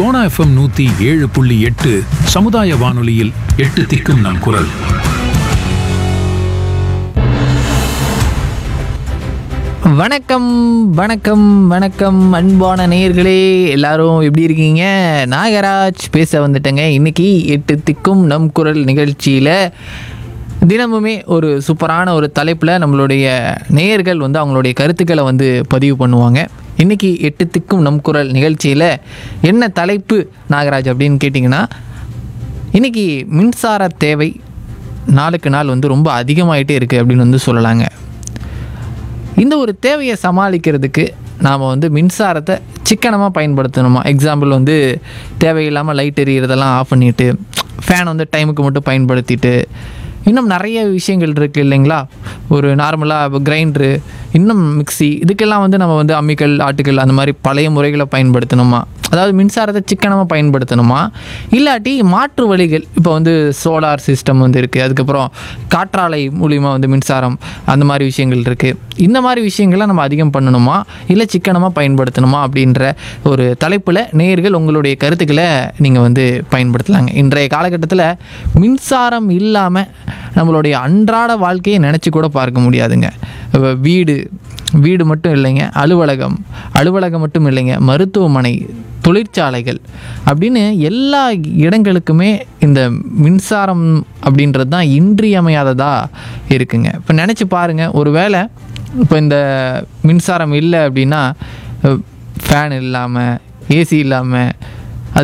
Sona FM நூத்தி ஏழு புள்ளி எட்டு சமுதாய வானொலியில் எட்டு திக்கும் நம் குரல் வணக்கம் வணக்கம் வணக்கம் அன்பான நேயர்களே எல்லாரும் எப்படி இருக்கீங்க நாகராஜ் பேச வந்துட்டேங்க இன்னைக்கு எட்டு திக்கும் நம் குரல் நிகழ்ச்சியில் தினமுமே ஒரு சூப்பரான ஒரு தலைப்பில் நம்மளுடைய நேயர்கள் வந்து அவங்களுடைய கருத்துக்களை வந்து பதிவு பண்ணுவாங்க இன்னைக்கு எட்டு திக்கும் நம் குரல் நிகழ்ச்சியில் என்ன தலைப்பு நாகராஜ் அப்படின்னு கேட்டிங்கன்னா இன்னைக்கு மின்சார தேவை நாளுக்கு நாள் வந்து ரொம்ப அதிகமாயிட்டே இருக்குது அப்படின்னு வந்து சொல்லலாங்க இந்த ஒரு தேவையை சமாளிக்கிறதுக்கு நாம் வந்து மின்சாரத்தை சிக்கனமாக பயன்படுத்தணுமா எக்ஸாம்பிள் வந்து தேவையில்லாமல் லைட் எரியறதெல்லாம் ஆஃப் பண்ணிவிட்டு ஃபேன் வந்து டைமுக்கு மட்டும் பயன்படுத்திட்டு இன்னும் நிறைய விஷயங்கள் இருக்குது இல்லைங்களா ஒரு நார்மலாக கிரைண்டரு இன்னும் மிக்ஸி இதுக்கெல்லாம் வந்து நம்ம வந்து அம்மிக்கல் ஆட்டுக்கல் அந்த மாதிரி பழைய முறைகளை பயன்படுத்தணுமா அதாவது மின்சாரத்தை சிக்கனமாக பயன்படுத்தணுமா இல்லாட்டி மாற்று வழிகள் இப்போ வந்து சோலார் சிஸ்டம் வந்து இருக்குது அதுக்கப்புறம் காற்றாலை மூலிமா வந்து மின்சாரம் அந்த மாதிரி விஷயங்கள் இருக்குது இந்த மாதிரி விஷயங்களை நம்ம அதிகம் பண்ணணுமா இல்லை சிக்கனமாக பயன்படுத்தணுமா அப்படின்ற ஒரு தலைப்பில் நேர்கள் உங்களுடைய கருத்துக்களை நீங்கள் வந்து பயன்படுத்தலாங்க இன்றைய காலகட்டத்தில் மின்சாரம் இல்லாமல் நம்மளுடைய அன்றாட வாழ்க்கையை நினச்சி கூட பார்க்க முடியாதுங்க இப்ப வீடு வீடு மட்டும் இல்லைங்க அலுவலகம் அலுவலகம் மட்டும் இல்லைங்க மருத்துவமனை தொழிற்சாலைகள் அப்படின்னு எல்லா இடங்களுக்குமே இந்த மின்சாரம் அப்படின்றது தான் இன்றியமையாததாக இருக்குங்க இப்போ நினச்சி பாருங்கள் ஒரு வேளை இப்போ இந்த மின்சாரம் இல்லை அப்படின்னா ஃபேன் இல்லாமல் ஏசி இல்லாமல்